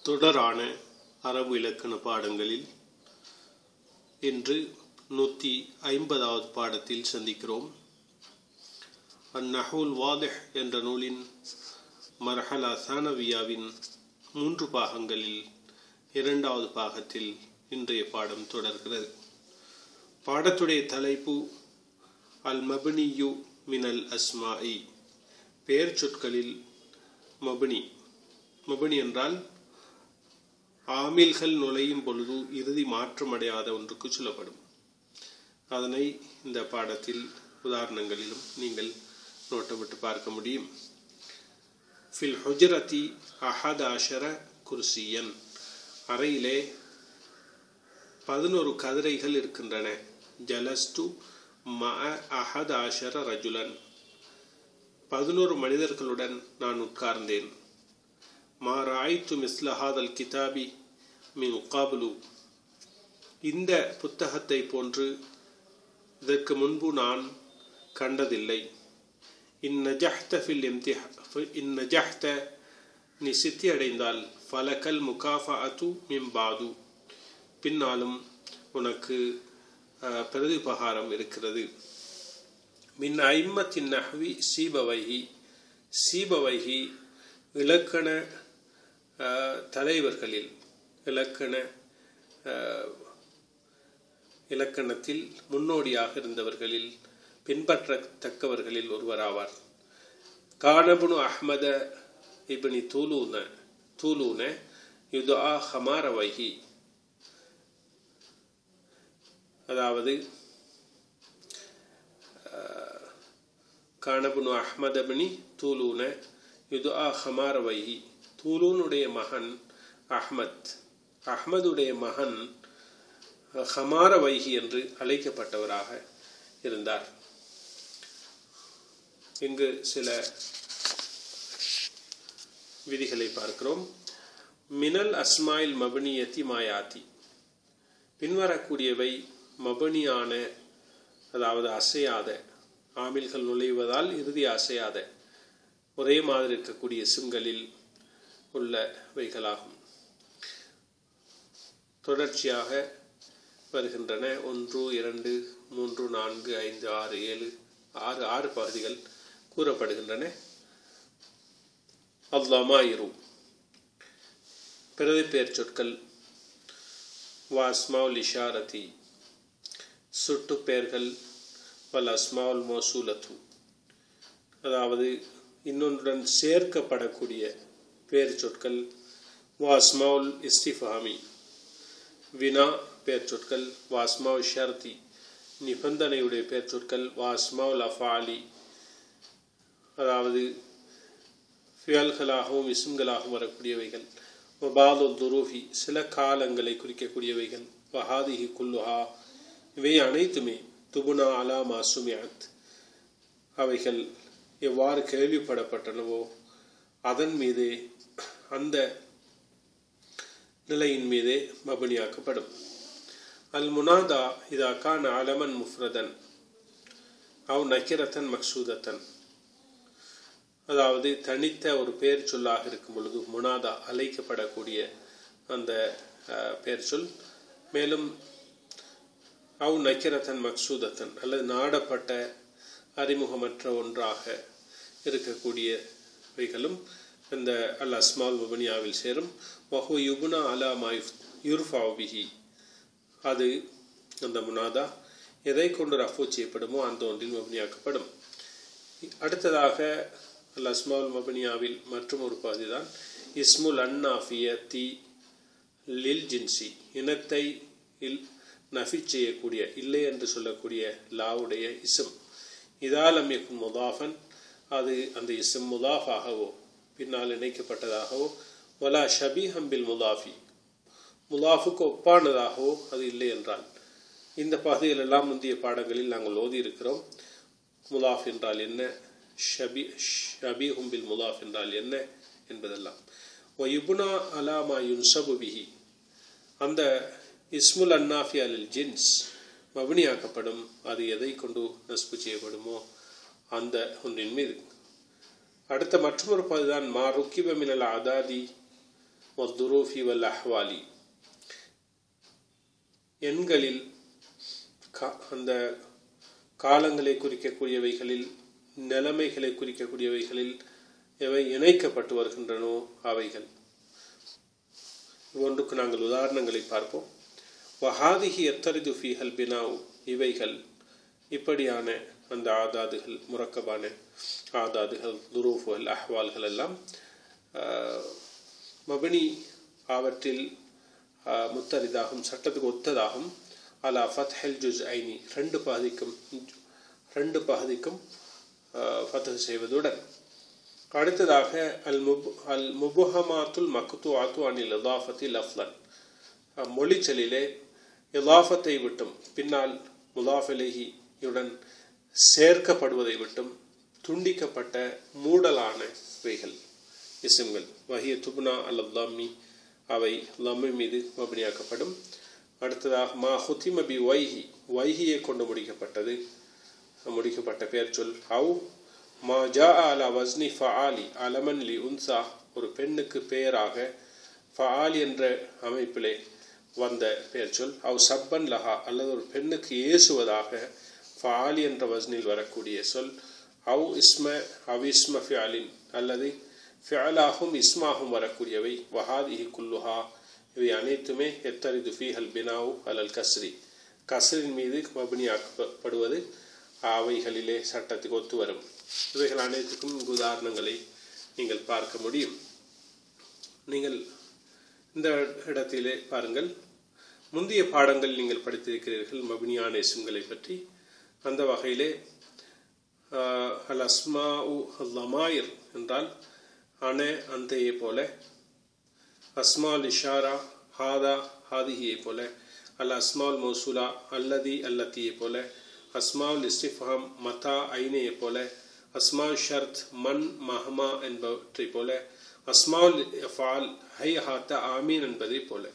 தொடரான அரபு இலக்கண பாடங்களில் இன்று நூற்றி ஐம்பதாவது பாடத்தில் சந்திக்கிறோம் அந்நஹுல் வாதிஹ் என்ற நூலின் மர்ஹலா சானவியாவின் மூன்று பாகங்களில் இரண்டாவது பாகத்தில் இன்றைய பாடம் தொடர்கிறது பாடத்துடைய தலைப்பு அல் மபனியு மினல் அஸ்மாஇ பெயர் சொற்களில் மபனி மபனி என்றால் ஆமில்கள் நுழையும் பொழுது இறுதி மாற்றமடையாத ஒன்றுக்கு சொல்லப்படும் அதனை இந்த பாடத்தில் உதாரணங்களிலும் நீங்கள் நோட்டமிட்டு பார்க்க முடியும் ஃபில் ஹுஜரதி அஹத் ஆஷர குர்சியன் அறையிலே பதினோரு கதிரைகள் இருக்கின்றன ஜலஸ்டு ம அஹத் ஆஷர ரஜுலன் பதினோரு மனிதர்களுடன் நான் உட்கார்ந்தேன் மா ராய்த்து மிஸ்லஹாதல் கிதாபி மின் காபுலு இந்த புத்தகத்தை போன்று இதற்கு முன்பு நான் கண்டதில்லை இன் நஜஹ்த ஃபில் இம்திஹ இன் நஜஹ்த நீ சித்தி அடைந்தால் ஃபலக்கல் முகாஃபா அத்து மிம்பாது பின்னாலும் உனக்கு பிரதிபகாரம் இருக்கிறது மின் ஐம்மத்தின் நஹ்வி சீபவைஹி சீபவைஹி இலக்கண தலைவர்களில் இலக்கண இலக்கணத்தில் முன்னோடியாக இருந்தவர்களில் பின்பற்றத்தக்கவர்களில் ஒருவராவார் கானபுனு அஹ்மத இப்னி தூலூன தூலூன யுதுஆ ஹமார வைஹி அதாவது கானபுனு அஹ்மத் அபினி தூலூன யுதுஆ ஹமார வைஹி தூலூனுடைய மகன் அஹ்மத் அஹ்மதுடைய மகன் ஹமார வைஹி என்று அழைக்கப்பட்டவராக இருந்தார் இங்கு சில விதிகளை பார்க்கிறோம் மினல் அஸ்மாயில் மபனியத்தி மாயாத்தி பின்வரக்கூடியவை மபனியான அதாவது அசையாத ஆமில்கள் நுழைவதால் இறுதி அசையாத ஒரே மாதிரி இருக்கக்கூடிய சிம்களில் உள்ளவைகளாகும் தொடர்ச்சியாக வருகின்றன ஒன்று இரண்டு மூன்று நான்கு ஐந்து ஆறு ஏழு ஆறு ஆறு பகுதிகள் கூறப்படுகின்றன அல்லாமா இரு பிரதி பெயர் சொற்கள் வாஸ்மாவுல் இஷாரதி சுட்டு பெயர்கள் வல் அஸ்மாவுல் மோசூலத்து அதாவது இன்னொன்றுடன் சேர்க்கப்படக்கூடிய பெயர் சொற்கள் வாஸ்மாவுல் இஸ்டிஃபாமி வினா பெயர் சொற்கள் வாஸ்மாவ் ஷர்தி நிபந்தனையுடைய பெயர் சொற்கள் வாஸ்மாவுல் அஃபாலி அதாவது ஃபியல்களாகவும் இசும்களாகவும் வரக்கூடியவைகள் வபாது துருஃபி சில காலங்களை குறிக்கக்கூடியவைகள் வஹாதிஹி குல்லுஹா இவை அனைத்துமே துபுனா அலா மாசுமியாத் அவைகள் எவ்வாறு கேள்விப்படப்பட்டனவோ அதன் மீதே அந்த நிலையின் மீதே மபனியாக்கப்படும் அல் முனாதா இதா கான் அலமன் முஃப்ரதன் அவ் நக்கிரத்தன் மக்சூதத்தன் அதாவது தனித்த ஒரு பெயர் சொல்லாக இருக்கும் பொழுது முனாதா அழைக்கப்படக்கூடிய அந்த பெயர் சொல் மேலும் அவ் நக்கிரத்தன் மக்சூதத்தன் அல்லது நாடப்பட்ட அறிமுகமற்ற ஒன்றாக இருக்கக்கூடியவைகளும் இந்த அல் அஸ்மால் முபனியாவில் சேரும் வஹு யுபுனா அலா மாயுஃப் யுர்ஃபாபிஹி அது அந்த முனாதா எதை கொண்டு ரஃபூ செய்யப்படுமோ அந்த ஒன்றில் மபனியாக்கப்படும் அடுத்ததாக அல் அஸ்மால் மபனியாவில் மற்றும் ஒரு பகுதி தான் இஸ்முல் அன்னாஃபிய தி லில் ஜின்சி இனத்தை இல் நஃபி செய்யக்கூடிய இல்லை என்று சொல்லக்கூடிய லாவுடைய இசம் இதாலம் எக்கும் முதாஃபன் அது அந்த இசம் முதாஃபாகவோ பின்னால் இணைக்கப்பட்டதாகவோ வலா ஷபி ஹம்பில் முதாஃபி முதாஃபுக்கு ஒப்பானதாகவோ அது இல்லை என்றால் இந்த பகுதிகளெல்லாம் முந்தைய பாடங்களில் நாங்கள் ஓதி இருக்கிறோம் முதாஃப் என்றால் என்ன ஷபி ஷபி ஹும்பில் முதாஃப் என்றால் என்ன என்பதெல்லாம் ஒயுபுனா அலாமா யுன்சபு பிஹி அந்த இஸ்முல் அன்னாஃபி அலில் ஜின்ஸ் மபினியாக்கப்படும் அது எதை கொண்டு நஸ்பு செய்யப்படுமோ அந்த ஒன்றின் மீது அடுத்த மற்றொரு பகுதிதான் மா ருக்கிப மினல் அதாதி والظروف والأحوال எண்களில் அந்த காலங்களை குறிக்கக்கூடியவைகளில் நிலைமைகளை குறிக்கக்கூடியவைகளில் எவை இணைக்கப்பட்டு வருகின்றனோ அவைகள் ஒன்றுக்கு நாங்கள் உதாரணங்களை பார்ப்போம் வஹாதிஹி எத்தரிது ஃபீஹல் பினாவு இவைகள் இப்படியான அந்த ஆதாதுகள் முறக்கபான ஆதாதுகள் துரூஃபுகள் அஹ்வால்கள் எல்லாம் மபினி அவற்றில் முத்தரிதாகும் சட்டத்துக்கு ஒத்ததாகும் அலா ஃபத்ஹல் ஜுஸ் ஐனி ரெண்டு பகுதிக்கும் ரெண்டு பகுதிக்கும் ஃபத்ஹ் செய்வதுடன் அடுத்ததாக அல் முப் அல் முபுஹமாத்துல் மக்துஆத்து அனில் இதாஃபத்தி லஃப்லன் மொழிச்சலிலே இலாஃபத்தை விட்டும் பின்னால் முதாஃபிலேஹியுடன் சேர்க்கப்படுவதை விட்டும் துண்டிக்கப்பட்ட மூடலான வைகள் இஸ்ம்கள் வஹிய துப்னா அல்ல லம்மி அவை லம்மி மீது மபனியாக்கப்படும் அடுத்ததாக மா ஹுத்திம பி வைஹி வைஹியை கொண்டு முடிக்கப்பட்டது முடிக்கப்பட்ட பெயர் சொல் ஹவு மா ஜா அலா வஸ்னி ஃபஆலி அலமன் லி உன்சா ஒரு பெண்ணுக்கு பெயராக ஃபஆலி என்ற அமைப்பிலே வந்த பெயர் சொல் அவ் சப்பன் லஹா அல்லது ஒரு பெண்ணுக்கு ஏசுவதாக ஃபாலி என்ற வஸ்னில் வரக்கூடிய சொல் அவ் இஸ்ம அவ் இஸ்ம ஃபியாலின் அல்லது ஃபியாலாகும் இஸ்மாகும் வரக்கூடியவை வஹாதிஹி குல்லுஹா இவை அனைத்துமே எத்தரிது ஃபீஹல் பினாவு அலல் கஸ்ரி கஸ்ரின் மீது மபினியாக்கப்படுவது அவைகளிலே சட்டத்துக்கு ஒத்து வரும் இவைகள் அனைத்துக்கும் உதாரணங்களை நீங்கள் பார்க்க முடியும் நீங்கள் இந்த இடத்திலே பாருங்கள் முந்தைய பாடங்கள் நீங்கள் படித்திருக்கிறீர்கள் மபினியான இசுங்களை பற்றி அந்த வகையிலே அல் அஸ்மா உ லமாயிர் என்றால் அன அந்தையை போல அஸ்மால் இஷாரா ஹாதா ஹாதிஹியை போல அல் அஸ்மால் மௌசூலா அல்லதி அல்லத்தியை போல அஸ்மால் இஸ்டிஃபாம் மதா ஐனையை போல அஸ்மா ஷர்த் மன் மஹமா என்பவற்றை போல அஸ்மால் ஃபால் ஹை ஹாத்த ஆமீன் என்பதை போல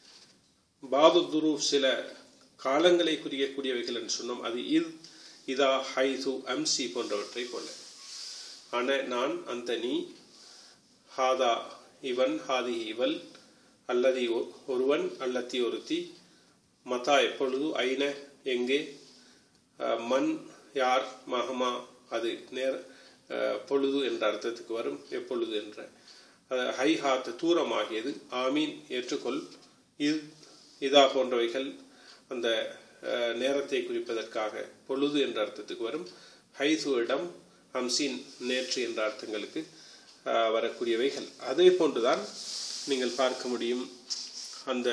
பாது துரூப் சில காலங்களை குறிக்கக்கூடியவைகள் என்று சொன்னோம் அது இத் இதா ஹைது அம்சி போன்றவற்றை போல ஆன நான் அந்த நீ ஹாதா இவன் ஹாதி இவள் அல்லதி ஒருவன் அல்லத்தி ஒருத்தி மதா எப்பொழுது ஐன எங்கே மண் யார் மகமா அது நேர பொழுது என்ற அர்த்தத்துக்கு வரும் எப்பொழுது என்ற ஹை ஹாத் தூரமாகியது ஆமீன் ஏற்றுக்கொள் இது இதா போன்றவைகள் அந்த நேரத்தை குறிப்பதற்காக பொழுது என்ற அர்த்தத்துக்கு வரும் ஹைசு இடம் ஹம்சீன் நேற்று என்ற அர்த்தங்களுக்கு வரக்கூடியவைகள் அதே போன்றுதான் நீங்கள் பார்க்க முடியும் அந்த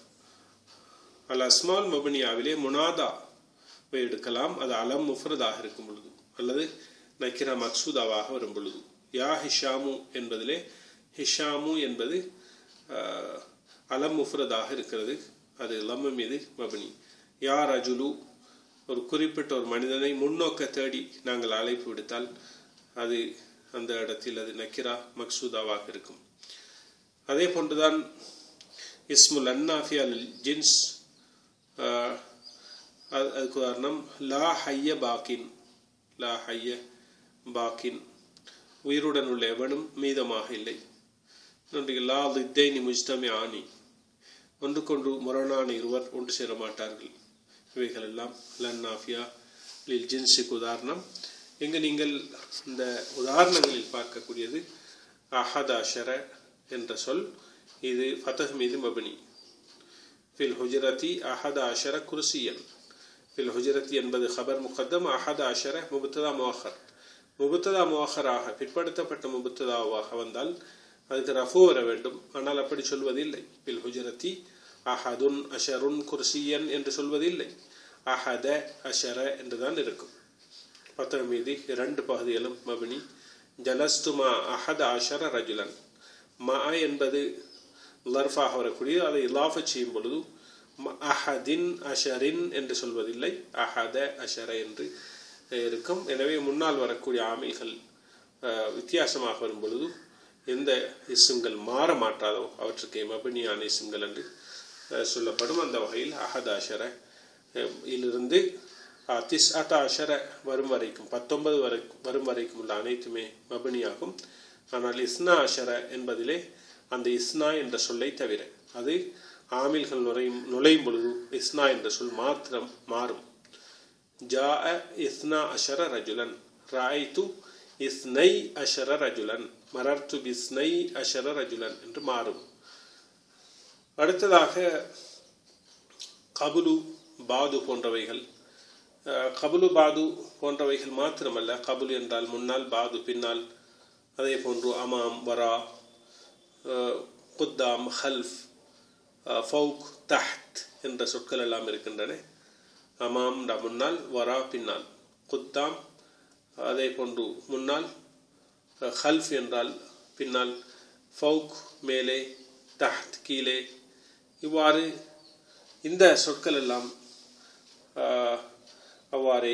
அல் அஸ்மால் மபனியாவிலே முனாதா எடுக்கலாம் அது அலம் முஃப்ரதாக இருக்கும் பொழுது அல்லது நக்கிரா மக்சூதாவாக வரும் பொழுது யா ஹிஷாமு என்பதிலே ஹிஷாமு என்பது அலம் முஃப்ரதாக இருக்கிறது அது லம்ம மீது மபனி யா ரஜுலு ஒரு குறிப்பிட்ட ஒரு மனிதனை முன்னோக்க தேடி நாங்கள் அழைப்பு விடுத்தால் அது அந்த இடத்தில் அது நக்கிரா மக்சூதாவாக இருக்கும் அதே போன்றுதான் இஸ்முல் அன்னாஃபி அல் ஜின்ஸ் அதுக்கு உதாரணம் லா ஹைய பாக்கின் லா ஹைய பாக்கின் உயிருடன் உள்ள எவனும் மீதமாக இல்லை லா தித்தைனி முஜ்தமி ஆனி ஒன்று கொண்டு முரணான இருவர் ஒன்று சேர மாட்டார்கள் இவைகள் எல்லாம் லன்னாஃபியா லில் ஜின்ஸுக்கு உதாரணம் இங்கு நீங்கள் இந்த உதாரணங்களில் பார்க்கக்கூடியது அஹதாஷர என்ற சொல் இது ஃபதஹ் மீது மபினி ஃபில் ஹுஜரத்தி அஹத் ஆஷர குர்சியன் ஃபில் ஹுஜரத்தி என்பது ஹபர் முகத்தம் அஹத் ஆஷர முபத்ததா முவஹர் முபத்ததா முவஹராக பிற்படுத்தப்பட்ட முபத்ததாவாக வந்தால் அதுக்கு ரஃபு வர வேண்டும் ஆனால் அப்படி சொல்வதில்லை பில் ஹுஜரத்தி அஹதுன் அஷருன் குர்சியன் என்று சொல்வதில்லை அஹத அஷர என்றுதான் இருக்கும் பத்தக மீதி இரண்டு பகுதிகளும் மபினி ஜலஸ்துமா அஹத் அஷர ரஜுலன் மா என்பது லர்ஃபாக வரக்கூடிய அதை இலாஃப செய்யும் பொழுது அஹதின் அஷரின் என்று சொல்வதில்லை அஹத அஷர என்று இருக்கும் எனவே முன்னால் வரக்கூடிய ஆமைகள் வித்தியாசமாக வரும் பொழுது எந்த இசுங்கள் மாற மாட்டாதோ அவற்றுக்கு மபினியான இசுங்கள் என்று சொல்லப்படும் அந்த வகையில் அஹதாஷர இலிருந்து திஸ் அதாஷர வரும் வரைக்கும் பத்தொன்பது வரை வரும் வரைக்கும் உள்ள அனைத்துமே மபினியாகும் ஆனால் இஸ்னா அஷர என்பதிலே அந்த இஸ்னா என்ற சொல்லை தவிர அது ஆமில்கள் நுழையும் நுழையும் பொழுது இஸ்னா என்ற சொல் மாத்திரம் மாறும் ஜா இஸ்னா அஷர ரஜுலன் ராய்து இஸ்னை அஷர ரஜுலன் மரர்த்து பிஸ்னை அஷர ரஜுலன் என்று மாறும் அடுத்ததாக கபுலு பாது போன்றவைகள் கபுலு பாது போன்றவைகள் மாத்திரமல்ல கபுல் என்றால் முன்னால் பாது பின்னால் அதே போன்று அமாம் வரா குத்தாம் ஹல்ஃப் ஃபவுக் தஹ்த் என்ற சொற்கள் எல்லாம் இருக்கின்றன அமாம் முன்னால் வரா பின்னால் குத்தாம் அதே போன்று முன்னால் ஹல்ஃப் என்றால் பின்னால் ஃபவுக் மேலே தஹ்த் கீழே இவ்வாறு இந்த சொற்கள் எல்லாம் அவ்வாறே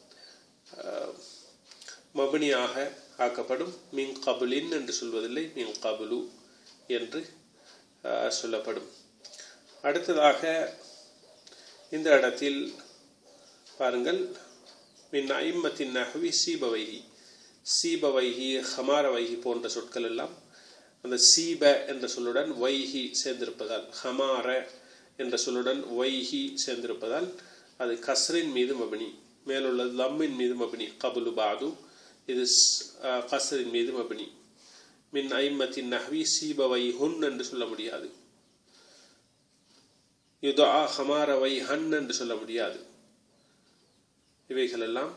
மபனியாக ஆக்கப்படும் மின் கபுலின் என்று சொல்வதில்லை மின் கபுலு என்று சொல்லப்படும் அடுத்ததாக இந்த இடத்தில் பாருங்கள் மின் ஐம்மத்தின் நகவி சீபவைகி சீபவைகி ஹமாரவைகி போன்ற சொற்கள் எல்லாம் அந்த சீப என்ற சொல்லுடன் வைஹி சேர்ந்திருப்பதால் ஹமார என்ற சொல்லுடன் வைஹி சேர்ந்திருப்பதால் அது கஸ்ரின் மீது மபினி மேலுள்ளது லம்மின் மீது மபினி கபுலு பாது இது கஸ்ரின் மீது மபினி மின் ஐம்மத்தின் நஹ்வி சீபவை ஹுன் என்று சொல்ல முடியாது யுதா ஹமாரவை ஹன் என்று சொல்ல முடியாது இவைகளெல்லாம்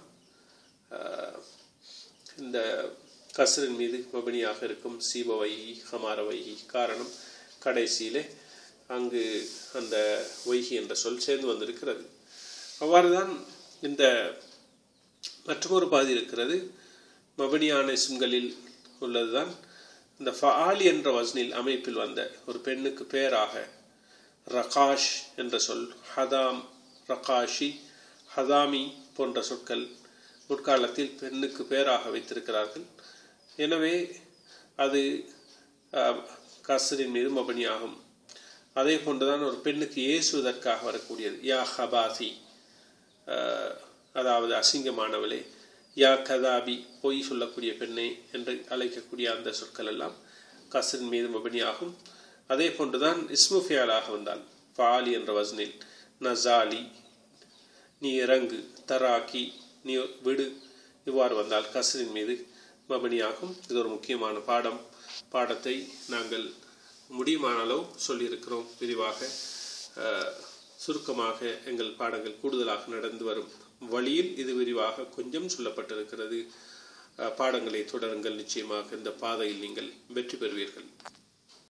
இந்த கசரின் மீது மபினியாக இருக்கும் சீபவைகி ஹமாரவைகி காரணம் கடைசியிலே அங்கு அந்த வைகி என்ற சொல் சேர்ந்து வந்திருக்கிறது அவ்வாறுதான் இந்த மற்றொரு பாதி இருக்கிறது மபனியான இஸ்ம்களில் உள்ளதுதான் இந்த ஃபஆலி என்ற வசனில் அமைப்பில் வந்த ஒரு பெண்ணுக்கு பேராக ரகாஷ் என்ற சொல் ஹதாம் ரகாஷி ஹதாமி போன்ற சொற்கள் முற்காலத்தில் பெண்ணுக்கு பேராக வைத்திருக்கிறார்கள் எனவே அது கசரின் மீது மபனியாகும் அதே போன்றுதான் ஒரு பெண்ணுக்கு ஏசுவதற்காக வரக்கூடியது யா ஹபாசி அதாவது அசிங்கமானவளே யா கதாபி பொய் சொல்லக்கூடிய பெண்ணே என்று அழைக்கக்கூடிய அந்த சொற்கள் எல்லாம் கசரின் மீது மபனியாகும் அதே போன்றுதான் இஸ்முஃபியாலாக வந்தால் பாலி என்ற வசனில் நசாலி நீ இறங்கு தராக்கி நீ விடு இவ்வாறு வந்தால் கசரின் மீது மபனியாகும் இது ஒரு முக்கியமான பாடம் பாடத்தை நாங்கள் முடியுமான அளவு சொல்லியிருக்கிறோம் விரிவாக சுருக்கமாக எங்கள் பாடங்கள் கூடுதலாக நடந்து வரும் வழியில் இது விரிவாக கொஞ்சம் சொல்லப்பட்டிருக்கிறது பாடங்களை தொடருங்கள் நிச்சயமாக இந்த பாதையில் நீங்கள் வெற்றி பெறுவீர்கள்